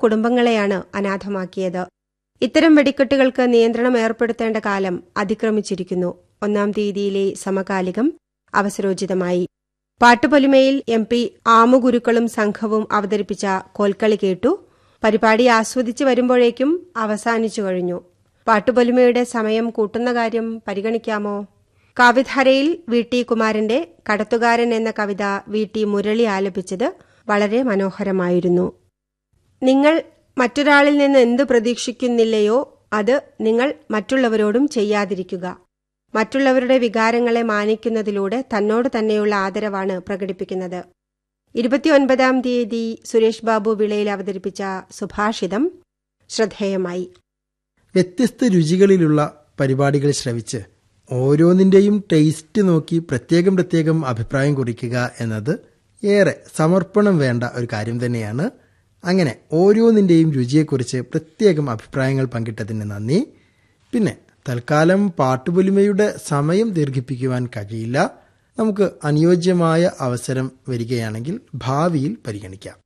കുടുംബങ്ങളെയാണ് അനാഥമാക്കിയത് ഇത്തരം വെടിക്കെട്ടുകൾക്ക് നിയന്ത്രണം ഏർപ്പെടുത്തേണ്ട കാലം അതിക്രമിച്ചിരിക്കുന്നു ഒന്നാം തീയതിയിലെ സമകാലികം അവസരോചിതമായി പാട്ടുപൊലിമയിൽ എം പി ആമുഗുരുക്കളും സംഘവും അവതരിപ്പിച്ച കോൽക്കളി കേട്ടു പരിപാടി ആസ്വദിച്ചു വരുമ്പോഴേക്കും അവസാനിച്ചു കഴിഞ്ഞു പാട്ടുപൊലിമയുടെ സമയം കൂട്ടുന്ന കാര്യം പരിഗണിക്കാമോ കാവ്യധാരയിൽ വി ടി കുമാരന്റെ കടത്തുകാരൻ എന്ന കവിത വി ടി മുരളി ആലപിച്ചത് വളരെ മനോഹരമായിരുന്നു നിങ്ങൾ മറ്റൊരാളിൽ നിന്ന് എന്ത് പ്രതീക്ഷിക്കുന്നില്ലയോ അത് നിങ്ങൾ മറ്റുള്ളവരോടും ചെയ്യാതിരിക്കുക മറ്റുള്ളവരുടെ വികാരങ്ങളെ മാനിക്കുന്നതിലൂടെ തന്നോട് തന്നെയുള്ള ആദരവാണ് പ്രകടിപ്പിക്കുന്നത് ഇരുപത്തിയൊൻപതാം തീയതി സുരേഷ് ബാബു വിളയിൽ അവതരിപ്പിച്ച സുഭാഷിതം ശ്രദ്ധേയമായി വ്യത്യസ്ത രുചികളിലുള്ള പരിപാടികൾ ശ്രവിച്ച് ഓരോന്നിന്റെയും ടേസ്റ്റ് നോക്കി പ്രത്യേകം പ്രത്യേകം അഭിപ്രായം കുറിക്കുക എന്നത് ഏറെ സമർപ്പണം വേണ്ട ഒരു കാര്യം തന്നെയാണ് അങ്ങനെ ഓരോന്നിന്റെയും രുചിയെക്കുറിച്ച് പ്രത്യേകം അഭിപ്രായങ്ങൾ പങ്കിട്ടതിന് നന്ദി പിന്നെ തൽക്കാലം പാട്ടുപൊലിമയുടെ സമയം ദീർഘിപ്പിക്കുവാൻ കഴിയില്ല നമുക്ക് അനുയോജ്യമായ അവസരം വരികയാണെങ്കിൽ ഭാവിയിൽ പരിഗണിക്കാം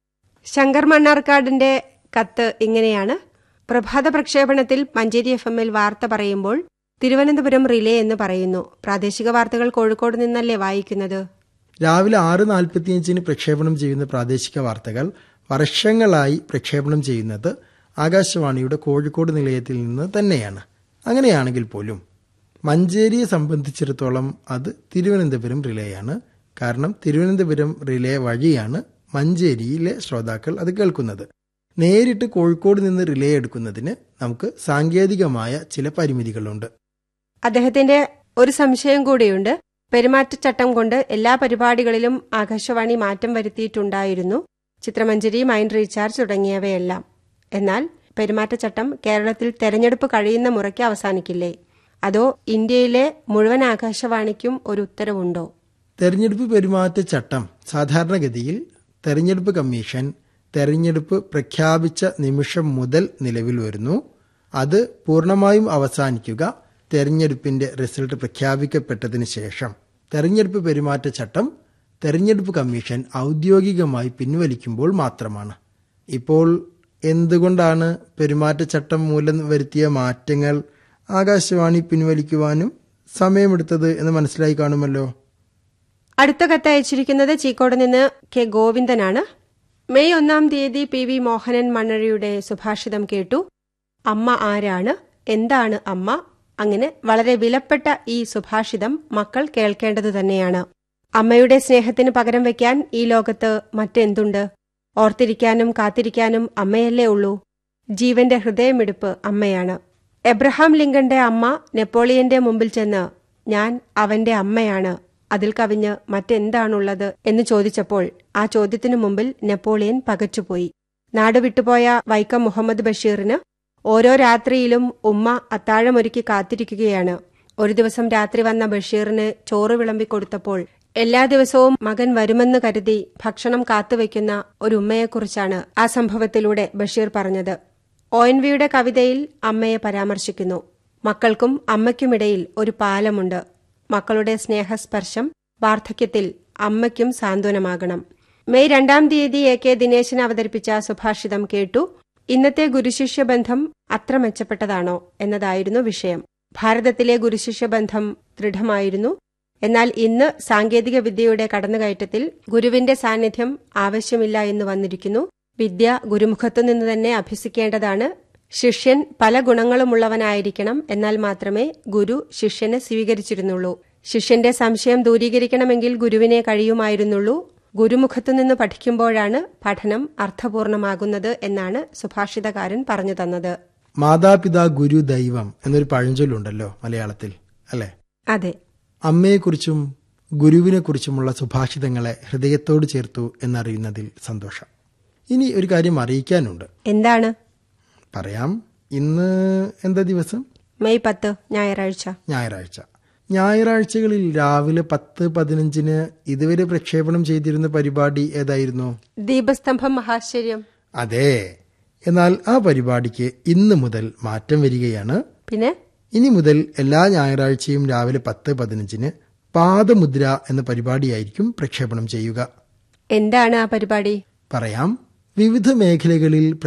ശങ്കർ മണ്ണാർക്കാടിന്റെ കത്ത് ഇങ്ങനെയാണ് പ്രഭാത പ്രക്ഷേപണത്തിൽ മഞ്ചേരി എഫ് എമ്മിൽ വാർത്ത പറയുമ്പോൾ തിരുവനന്തപുരം റിലേ എന്ന് പറയുന്നു പ്രാദേശിക വാർത്തകൾ കോഴിക്കോട് നിന്നല്ലേ വായിക്കുന്നത് രാവിലെ ആറ് നാൽപ്പത്തിയഞ്ചിന് പ്രക്ഷേപണം ചെയ്യുന്ന പ്രാദേശിക വാർത്തകൾ വർഷങ്ങളായി പ്രക്ഷേപണം ചെയ്യുന്നത് ആകാശവാണിയുടെ കോഴിക്കോട് നിലയത്തിൽ നിന്ന് തന്നെയാണ് അങ്ങനെയാണെങ്കിൽ പോലും മഞ്ചേരിയെ സംബന്ധിച്ചിടത്തോളം അത് തിരുവനന്തപുരം റിലേയാണ് കാരണം തിരുവനന്തപുരം റിലേ വഴിയാണ് മഞ്ചേരിയിലെ ശ്രോതാക്കൾ അത് കേൾക്കുന്നത് നേരിട്ട് കോഴിക്കോട് നിന്ന് റിലേ എടുക്കുന്നതിന് നമുക്ക് സാങ്കേതികമായ ചില പരിമിതികളുണ്ട് അദ്ദേഹത്തിന്റെ ഒരു സംശയം കൂടിയുണ്ട് പെരുമാറ്റച്ചട്ടം കൊണ്ട് എല്ലാ പരിപാടികളിലും ആകാശവാണി മാറ്റം വരുത്തിയിട്ടുണ്ടായിരുന്നു ചിത്രമഞ്ജരി മൈൻഡ് റീചാർജ് തുടങ്ങിയവയെല്ലാം എന്നാൽ പെരുമാറ്റച്ചട്ടം കേരളത്തിൽ തെരഞ്ഞെടുപ്പ് കഴിയുന്ന മുറയ്ക്ക് അവസാനിക്കില്ലേ അതോ ഇന്ത്യയിലെ മുഴുവൻ ആകാശവാണിക്കും ഒരു ഉത്തരവുണ്ടോ തെരഞ്ഞെടുപ്പ് പെരുമാറ്റച്ചട്ടം സാധാരണഗതിയിൽ തെരഞ്ഞെടുപ്പ് കമ്മീഷൻ തെരഞ്ഞെടുപ്പ് പ്രഖ്യാപിച്ച നിമിഷം മുതൽ നിലവിൽ വരുന്നു അത് പൂർണ്ണമായും അവസാനിക്കുക തെരഞ്ഞെടുപ്പിന്റെ റിസൾട്ട് പ്രഖ്യാപിക്കപ്പെട്ടതിന് ശേഷം തെരഞ്ഞെടുപ്പ് പെരുമാറ്റച്ചട്ടം തെരഞ്ഞെടുപ്പ് കമ്മീഷൻ ഔദ്യോഗികമായി പിൻവലിക്കുമ്പോൾ മാത്രമാണ് ഇപ്പോൾ എന്തുകൊണ്ടാണ് പെരുമാറ്റച്ചട്ടം മൂലം വരുത്തിയ മാറ്റങ്ങൾ ആകാശവാണി പിൻവലിക്കുവാനും സമയമെടുത്തത് എന്ന് മനസ്സിലായി കാണുമല്ലോ അടുത്ത കത്ത് അയച്ചിരിക്കുന്നത് ചീക്കോട് നിന്ന് കെ ഗോവിന്ദനാണ് മെയ് ഒന്നാം തീയതി പി വി മോഹനൻ മണ്ണഴിയുടെ സുഭാഷിതം കേട്ടു അമ്മ ആരാണ് എന്താണ് അമ്മ അങ്ങനെ വളരെ വിലപ്പെട്ട ഈ സുഭാഷിതം മക്കൾ കേൾക്കേണ്ടത് തന്നെയാണ് അമ്മയുടെ സ്നേഹത്തിന് പകരം വയ്ക്കാൻ ഈ ലോകത്ത് മറ്റെന്തുണ്ട് ഓർത്തിരിക്കാനും കാത്തിരിക്കാനും അമ്മയല്ലേ ഉള്ളൂ ജീവന്റെ ഹൃദയമിടിപ്പ് അമ്മയാണ് എബ്രഹാം ലിങ്കന്റെ അമ്മ നെപ്പോളിയന്റെ മുമ്പിൽ ചെന്ന് ഞാൻ അവന്റെ അമ്മയാണ് അതിൽ കവിഞ്ഞ് മറ്റെന്താണുള്ളത് എന്ന് ചോദിച്ചപ്പോൾ ആ ചോദ്യത്തിനു മുമ്പിൽ നെപ്പോളിയൻ പകച്ചുപോയി നാടുവിട്ടുപോയ വൈക്കം മുഹമ്മദ് ബഷീറിന് ഓരോ രാത്രിയിലും ഉമ്മ അത്താഴമൊരുക്കി കാത്തിരിക്കുകയാണ് ഒരു ദിവസം രാത്രി വന്ന ബഷീറിന് ചോറ് വിളമ്പിക്കൊടുത്തപ്പോൾ എല്ലാ ദിവസവും മകൻ വരുമെന്ന് കരുതി ഭക്ഷണം കാത്തുവയ്ക്കുന്ന ഒരു ഉമ്മയെക്കുറിച്ചാണ് ആ സംഭവത്തിലൂടെ ബഷീർ പറഞ്ഞത് ഒ എൻ വിയുടെ കവിതയിൽ അമ്മയെ പരാമർശിക്കുന്നു മക്കൾക്കും അമ്മയ്ക്കുമിടയിൽ ഒരു പാലമുണ്ട് മക്കളുടെ സ്നേഹസ്പർശം വാർദ്ധക്യത്തിൽ അമ്മയ്ക്കും സാന്ത്വനമാകണം മെയ് രണ്ടാം തീയതി എ കെ ദിനേശൻ അവതരിപ്പിച്ച സുഭാഷിതം കേട്ടു ഇന്നത്തെ ഗുരുശിഷ്യ ബന്ധം അത്ര മെച്ചപ്പെട്ടതാണോ എന്നതായിരുന്നു വിഷയം ഭാരതത്തിലെ ഗുരുശിഷ്യ ബന്ധം ദൃഢമായിരുന്നു എന്നാൽ ഇന്ന് സാങ്കേതിക വിദ്യയുടെ കടന്നുകയറ്റത്തിൽ ഗുരുവിന്റെ സാന്നിധ്യം ആവശ്യമില്ല എന്ന് വന്നിരിക്കുന്നു വിദ്യ ഗുരുമുഖത്തു നിന്ന് തന്നെ അഭ്യസിക്കേണ്ടതാണ് ശിഷ്യൻ പല ഗുണങ്ങളുമുള്ളവനായിരിക്കണം എന്നാൽ മാത്രമേ ഗുരു ശിഷ്യനെ സ്വീകരിച്ചിരുന്നുള്ളൂ ശിഷ്യന്റെ സംശയം ദൂരീകരിക്കണമെങ്കിൽ ഗുരുവിനെ കഴിയുമായിരുന്നുള്ളൂ ഗുരുമുഖത്തുനിന്ന് പഠിക്കുമ്പോഴാണ് പഠനം അർത്ഥപൂർണമാകുന്നത് എന്നാണ് സുഭാഷിതകാരൻ പറഞ്ഞു തന്നത് മാതാപിതാ ഗുരു ദൈവം എന്നൊരു പഴഞ്ചൊല്ലുണ്ടല്ലോ മലയാളത്തിൽ അല്ലെ അതെ അമ്മയെക്കുറിച്ചും ഗുരുവിനെക്കുറിച്ചുമുള്ള സുഭാഷിതങ്ങളെ ഹൃദയത്തോട് ചേർത്തു എന്നറിയുന്നതിൽ സന്തോഷം ഇനി ഒരു കാര്യം അറിയിക്കാനുണ്ട് എന്താണ് പറയാം ഇന്ന് എന്താ ദിവസം മെയ് പത്ത് ഞായറാഴ്ച ഞായറാഴ്ച ഞായറാഴ്ചകളിൽ രാവിലെ പത്ത് പതിനഞ്ചിന് ഇതുവരെ പ്രക്ഷേപണം ചെയ്തിരുന്ന പരിപാടി ഏതായിരുന്നു ദീപസ്തംഭം മഹാശ്ചര്യം അതെ എന്നാൽ ആ പരിപാടിക്ക് ഇന്ന് മുതൽ മാറ്റം വരികയാണ് പിന്നെ ഇനി മുതൽ എല്ലാ ഞായറാഴ്ചയും രാവിലെ പത്ത് പതിനഞ്ചിന് പാദമുദ്ര എന്ന പരിപാടിയായിരിക്കും പ്രക്ഷേപണം ചെയ്യുക എന്താണ് ആ പരിപാടി പറയാം വിവിധ മേഖലകളിൽ